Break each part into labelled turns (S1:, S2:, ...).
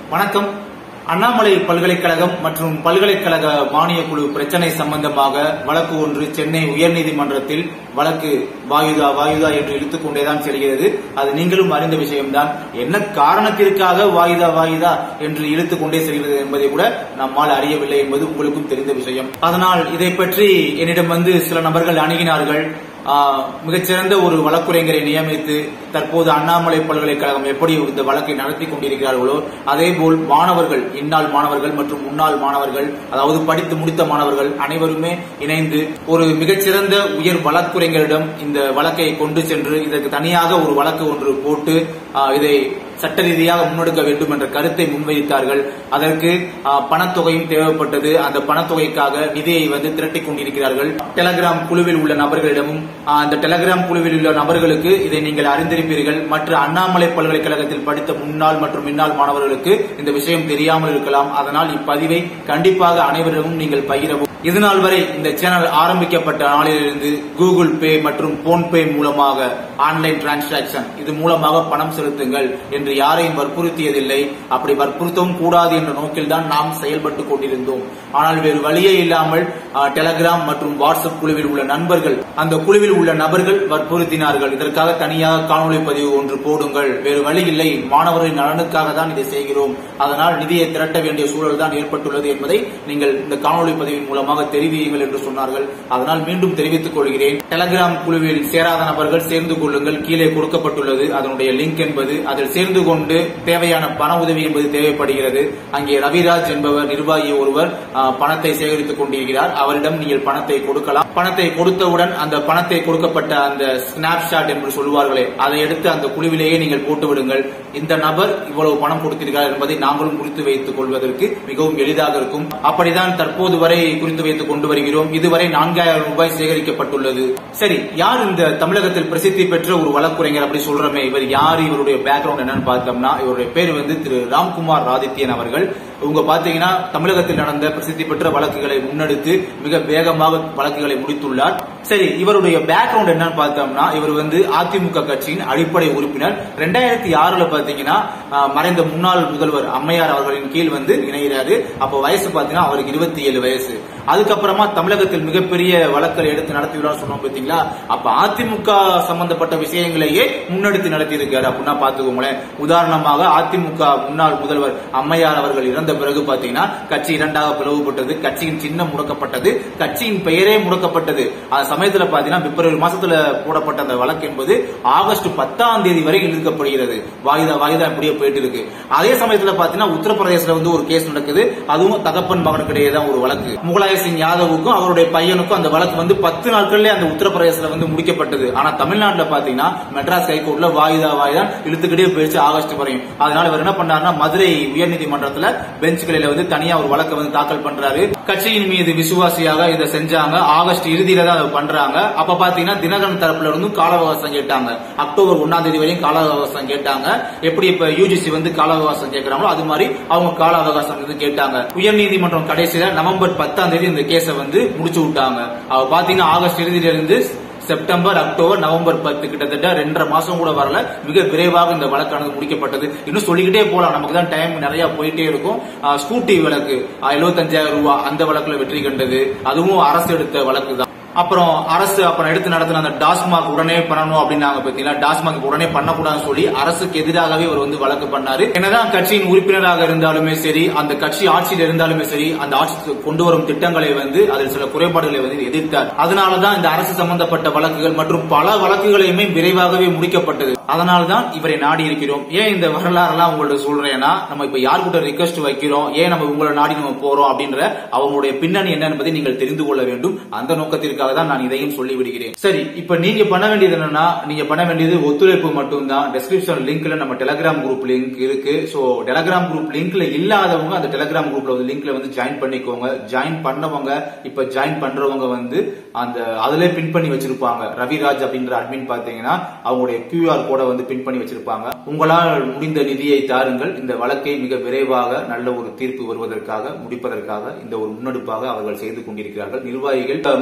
S1: வணக்கம் அண்ணாமலை பல்கலைக்கழகம் மற்றும் பல்கலைக்கழக மானிய குழு பிரச்சனை சம்பந்தமாக வழக்கு ஒன்று சென்னை உயர்நீதிமன்றத்தில் வழக்கு வாயுதா வாயுதா என்று இழுத்துக் கொண்டேதான் செல்கிறது அது நீங்களும் அறிந்த விஷயம்தான் என்ன காரணத்திற்காக வாயுதா வாயுதா என்று இழுத்துக் கொண்டே செல்கிறது என்பதை கூட நம்மால் அறியவில்லை என்பது உங்களுக்கும் தெரிந்த விஷயம் அதனால் இதை பற்றி என்னிடம் வந்து சில நபர்கள் அணுகினார்கள் ஆஹ், மிகச்சிறந்த ஒரு வழக்குரைஞரை நியமித்து தற்போது அண்ணாமலை பல்கலைக்கழகம் எப்படி இந்த வழக்கை நடத்தி கொண்டிருக்கிறார்களோ அதேபோல் மாணவர்கள் இந்நாள் மாணவர்கள் மற்றும் முன்னாள் மாணவர்கள் அதாவது படித்து முடித்த மாணவர்கள் அனைவருமே இணைந்து ஒரு மிகச்சிறந்த உயர் வழக்குரைஞரிடம் இந்த வழக்கை கொண்டு சென்று இதற்கு தனியாக ஒரு வழக்கு ஒன்று போட்டு ஆஹ், இதை சட்ட ரீதியாக முன்னெடுக்க வேண்டும் என்ற கருத்தை முன்வைத்தார்கள் அதற்கு ஆஹ், பணத்தொகையும் தேவைப்பட்டது அந்த பணத்தொகைக்காக நிதியை வந்து திரட்டிக் கொண்டிருக்கிறார்கள் டெலகிராம் குழுவில் உள்ள நபர்களிடமும் ஆஹ், அந்த டெலகிராம் குழுவில் உள்ள நபர்களுக்கு இதை நீங்கள் அறிந்திருப்பீர்கள் மற்ற அண்ணாமலை பல்கலைக்கழகத்தில் படித்த முன்னாள் மற்றும் முன்னாள் மாணவர்களுக்கு இந்த விஷயம் தெரியாமல் இருக்கலாம் அதனால் இப்பதிவை கண்டிப்பாக அனைவரிடமும் நீங்கள் பகிரவும் இதுநாள் வரை இந்த சேனல் ஆரம்பிக்கப்பட்ட நாளிலிருந்து கூகுள் பே மற்றும் போன்பே மூலமாக ஆன்லைன் டிரான்சாக்சன் இது மூலமாக பணம் செலுத்துங்கள் என்று யாரையும் வற்புறுத்தியதில்லை அப்படி வற்புறுத்தவும் கூடாது என்ற நோக்கில் தான் நாம் செயல்பட்டு கொண்டிருந்தோம் ஆனால் வேறு வழியே இல்லாமல் அஹ், டெலகிராம் மற்றும் வாட்ஸ்அப் குழுவில் உள்ள நண்பர்கள் அந்த குழுவில் உள்ள நபர்கள் வற்புறுத்தினார்கள் இதற்காக தனியாக காணொலி பதிவு ஒன்று போடுங்கள் வேறு வழி இல்லை மாணவர்களின் நலனுக்காக தான் இதை செய்கிறோம் அதனால் நிதியை திரட்ட வேண்டிய சூழல் தான் ஏற்பட்டுள்ளது என்பதை நீங்கள் இந்த காணொலி பதிவின் மூலமாக தெரிவியுங்கள் என்று சொன்னார்கள் அதனால் மீண்டும் தெரிவித்துக் கொள்கிறேன் டெலகிராம் குழுவில் சேராத நபர்கள் சேர்ந்து கொள்ளுங்கள் கீழே கொடுக்கப்பட்டுள்ளது அதனுடைய லிங்க் என்பது அதில் சேர்ந்து கொண்டு தேவையான பண உதவி என்பது தேவைப்படுகிறது அங்கே ரவிராஜ் என்பவர் நிர்வாகி ஒருவர் ஆ, பணத்தை சேகரித்துக் கொண்டிருக்கிறார் அவரிடம் நீங்கள் பணத்தை கொடுக்கலாம் பணத்தை கொடுத்தவுடன் அந்த பணத்தை கொடுக்கப்பட்ட அந்த ஸ்னாப்ஷாட் என்று சொல்வார்களே அதை எடுத்து அந்த குழுவிலேயே நீங்கள் போட்டு விடுங்கள் இந்த நபர் இவ்வளவு பணம் கொடுத்திருக்கிறார் என்பதை நாங்களும் குறித்து வைத்துக் கொள்வதற்கு மிகவும் எளிதாக இருக்கும் அப்படிதான் தற்போது வரை குறித்து வைத்துக் கொண்டு வருகிறோம் இதுவரை நான்காயிரம் ரூபாய் சேகரிக்கப்பட்டுள்ளது சரி யார் இந்த தமிழகத்தில் பிரசித்தி பெற்ற ஒரு வழக்குரைஞர் அப்படி சொல்றமே இவர் யார் இவருடைய பேக்ரவுண்ட் என்னன்னு பார்த்தோம்னா இவருடைய பேர் வந்து திரு ராம்குமார் ராதித்யன் அவர்கள் இவங்க பாத்தீங்கன்னா தமிழகத்தில் நடந்த பிரசித்தி பெற்ற வழக்குகளை முன்னெடுத்து மிக வேகமாக வழக்குகளை முடித்துள்ளார் சரி இவருடைய பேக்ரவுண்ட் என்னன்னு பார்த்தோம்னா இவர் வந்து அதிமுக கட்சியின் அடிப்படை உறுப்பினர் ரெண்டாயிரத்தி ஆறுல பாத்தீங்கன்னா ஆஹ், மறைந்த முன்னாள் முதல்வர் அம்மையார் அவர்களின் கீழ் வந்து இணைகிறாரு அப்ப வயசு பாத்தீங்கன்னா அவருக்கு இருபத்தி ஏழு வயசு அதுக்கப்புறமா தமிழகத்தில் மிகப்பெரிய வழக்குகளை எடுத்து நடத்தியுள்ளார் சொன்னோம் பாத்தீங்களா அப்ப அதிமுக சம்பந்தப்பட்ட விஷயங்களையே முன்னெடுத்து நடத்தி இருக்காரு அப்படின்னா பாத்துக்கோங்களேன் உதாரணமாக அதிமுக முன்னாள் முதல்வர் அம்மையார் அவர்கள் இறந்த பிறகு பாத்தீங்கன்னா கட்சி இரண்டாக பிளவுபட்டது கட்சியின் சின்னம் முடக்கப்பட்டது கட்சியின் பெயரே முடக்கப்பட்டது அந்த சமயத்துல பாத்தீங்கன்னா பிப்ரவரி மாசத்துல போடப்பட்ட அந்த வழக்கு என்பது ஆகஸ்ட் பத்தாம் தேதி வரை இழுக்கப்படுகிறது வாயுதா வாயுதா இப்படியே போயிட்டு இருக்கு அதே சமயத்துல பாத்தீங்கன்னா உத்தரப்பிரதேசல வந்து ஒரு கேஸ் நடக்குது அதுவும் தகப்பன் மகனுக்கிடையே தான் ஒரு வழக்கு முகலாய சிங் யாதவுக்கும் அவருடைய பையனுக்கும் அந்த வழக்கு வந்து பத்து நாட்கள்ல அந்த உத்தரப்பிரதேசல வந்து முடிக்கப்பட்டது ஆனா தமிழ்நாட்டுல பாத்தீங்கன்னா மெட்ராஸ் ஹைகோர்ட்ல வாயுதா வாயுதா இழுத்துக்கிட்டே போயிடுச்சு ஆகஸ்ட் வரையும் அதனால இவர் என்ன பண்ணாருன்னா மதுரை உயர்நீதிமன்றத்துல பெஞ்ச் கிளையில வந்து தனியா ஒரு வழக்கை வந்து தாக்கல் பண்றாரு கட்சியின் மீது விசுவாசியாக இதை செஞ்சாங்க ஆகஸ்ட் இறுதியில தான் அதை பண்றாங்க அப்ப பாத்தீங்கன்னா தினகரன் தரப்புல இருந்து கால அவகாசம் கேட்டாங்க அக்டோபர் ஒன்னாம் தேதி வரையும் கால அவகாசம் கேட்டாங்க எப்படி இப்ப யூஜிசி வந்து கால அவகாசம் கேட்கறாங்களோ அது மாதிரி அவங்க கால அவகாசம் வந்து கேட்டாங்க உயர்நீதிமன்றம் கடைசியில நவம்பர் பத்தாம் தேதி இந்த கேஸை வந்து முடிச்சு விட்டாங்க அவ பாத்தீங்கன்னா ஆகஸ்ட் இறுதியில இருந்து செப்டம்பர் அக்டோபர் நவம்பர் பத்து கிட்டத்தட்ட ரெண்டரை மாசம் கூட வரல மிக விரைவாக இந்த வழக்கானது முடிக்கப்பட்டது இன்னும் சொல்லிக்கிட்டே போலாம் நமக்கு தான் டைம் நிறைய போயிட்டே இருக்கும் ஆஹ் ஸ்கூட்டி வழக்கு எழுபத்தஞ்சாயிரம் ரூபாய் அந்த வழக்குல வெற்றி கண்டது அதுவும் அரசு எடுத்த வழக்கு தான் அப்புறம் அரசு அப்புறம் எடுத்து நடத்தின அந்த டாஸ்மாக் உடனே பண்ணணும் அப்படின்னாங்க பாத்தீங்கன்னா டாஸ்மாக் உடனே பண்ணக்கூடாதுன்னு சொல்லி அரசுக்கு எதிராகவே அவர் வந்து வழக்கு பண்ணாரு என்னதான் கட்சியின் உறுப்பினராக இருந்தாலுமே சரி அந்த கட்சி ஆட்சியில் இருந்தாலுமே சரி அந்த ஆட்சி கொண்டு வரும் திட்டங்களை வந்து அதில் சில குறைபாடுகளை வந்து எதிர்த்தார் அதனாலதான் இந்த அரசு சம்பந்தப்பட்ட வழக்குகள் மற்றும் பல வழக்குகளையுமே விரைவாகவே முடிக்கப்பட்டது அதனால்தான் இவரை நாடி இருக்கிறோம் ஏன் இந்த வரலாறுலாம் உங்கள்ட்ட சொல்றேன்னா நம்ம இப்ப யார் கூட ரிக்வஸ்ட் வைக்கிறோம் ஏன் நம்ம உங்களை நாடி நம்ம போறோம் அப்படின்ற அவங்களுடைய பின்னணி என்ன என்பதை நீங்கள் தெரிந்து கொள்ள வேண்டும் அந்த நோக்கத்திற்காக தான் நான் இதையும் சொல்லி விடுகிறேன் சரி இப்ப நீங்க பண்ண வேண்டியது என்னன்னா நீங்க பண்ண வேண்டியது ஒத்துழைப்பு மட்டும்தான் டெஸ்கிரிப்ஷன் லிங்க்ல நம்ம டெலகிராம் குரூப் லிங்க் இருக்கு சோ டெலகிராம் குரூப் லிங்க்ல இல்லாதவங்க அந்த டெலகிராம் குரூப்ல வந்து லிங்க்ல வந்து ஜாயின் பண்ணிக்கோங்க ஜாயின் பண்ணவங்க இப்ப ஜாயின் பண்றவங்க வந்து அந்த அதுல பின் பண்ணி வச்சிருப்பாங்க ரவிராஜ் அப்படின்ற அட்மின் பாத்தீங்கன்னா அவங்களுடைய கியூஆர் கோட வந்து பின் பண்ணி வச்சிருப்பாங்க உங்களால் முடிந்த நிதியை தாருங்கள் இந்த வழக்கை மிக விரைவாக நல்ல ஒரு தீர்ப்பு வருவதற்காக முடிப்பதற்காக இந்த ஒரு முன்னெடுப்பாக அவர்கள் செய்து கொண்டிருக்கிறார்கள் நிர்வாகிகள் அஹ், மணிகண்டன்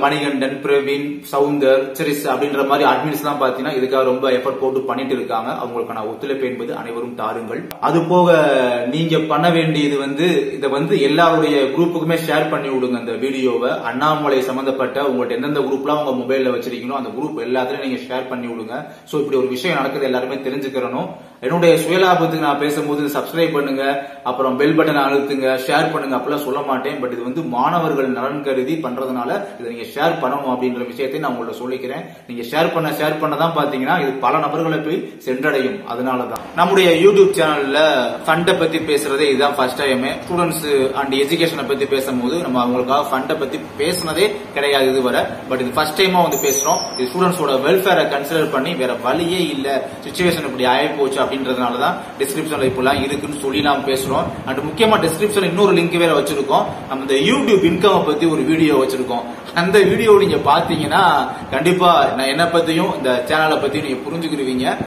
S1: மணிகண்டன் பிரவீன் சவுந்தர் சிரிஸ் அப்படின்ற மாதிரி அட்மின்ஸ் தான் பாத்தீங்கன்னா இதுக்காக ரொம்ப எஃபர்ட் போட்டு பண்ணிட்டு இருக்காங்க அவங்களுக்கான ஒத்துழைப்பு என்பது அனைவரும் தாருங்கள் அது போக நீங்க பண்ண வேண்டியது வந்து இதை வந்து எல்லாருடைய குரூப்புக்குமே ஷேர் பண்ணி விடுங்க இந்த வீடியோவை அண்ணாமலை சம்பந்தப்பட்ட உங்கள்ட்ட எந்தெந்த குரூப்லாம் உங்க மொபைல்ல வச்சிருக்கீங்களோ அந்த குரூப் எல்லாத்துலயும் நீங்க ஷேர் பண்ணி விடுங்க சோ இப்படி ஒரு விஷயம் நடக்குது எல்லாருமே தெரிஞ்சுக்கிறணும் என்னுடைய சுயலாபத்துக்கு நான் பேசும்போது சப்ஸ்கிரைப் பண்ணுங்க அப்புறம் பெல் பட்டன் அழுத்துங்க ஷேர் பண்ணுங்க அப்படிலாம் சொல்ல மாட்டேன் பட் இது வந்து மாணவர்கள் நலன் கருதி பண்றதுனால இதை நீங்க ஷேர் பண்ணணும் அப்படின்ற விஷயத்தை நான் உங்கள்ட்ட சொல்லிக்கிறேன் நீங்க ஷேர் பண்ண ஷேர் பண்ண தான் பாத்தீங்கன்னா இது பல நபர்களை போய் சென்றடையும் அதனாலதான் நம்முடைய யூடியூப் சேனல்ல ஃபண்டை பத்தி பேசுறதே இதுதான் ஃபர்ஸ்ட் டைம் ஸ்டூடெண்ட்ஸ் அண்ட் எஜுகேஷனை பத்தி பேசும்போது நம்ம அவங்களுக்காக ஃபண்டை பத்தி பேசினதே கிடையாது இதுவரை பட் இது ஃபர்ஸ்ட் டைமா வந்து பேசுறோம் இது ஸ்டூடெண்ட்ஸோட வெல்ஃபேரை கன்சிடர் பண்ணி வேற வழியே இல்ல சுச்சுவேஷன் இப்படி ஆகி போச்சு அப்படின்றதுனால தான் டிஸ்கிரிப்ஷன்ல இப்பெல்லாம் இருக்குன்னு சொல்லி நாம் பேசுறோம் அண்ட் முக்கியமா டிஸ்கிரிப்ஷன்ல இன்னொரு லிங்க் வேற வச்சிருக்கோம் நம்ம இந்த யூடியூப் இன்கம் பத்தி ஒரு வீடியோ வச்சிருக்கோம் அந்த வீடியோ நீங்க பாத்தீங்கன்னா கண்டிப்பா நான் என்ன பத்தியும் இந்த சேனலை பத்தியும் நீங்க புரிஞ்சுக்கிடுவீங்க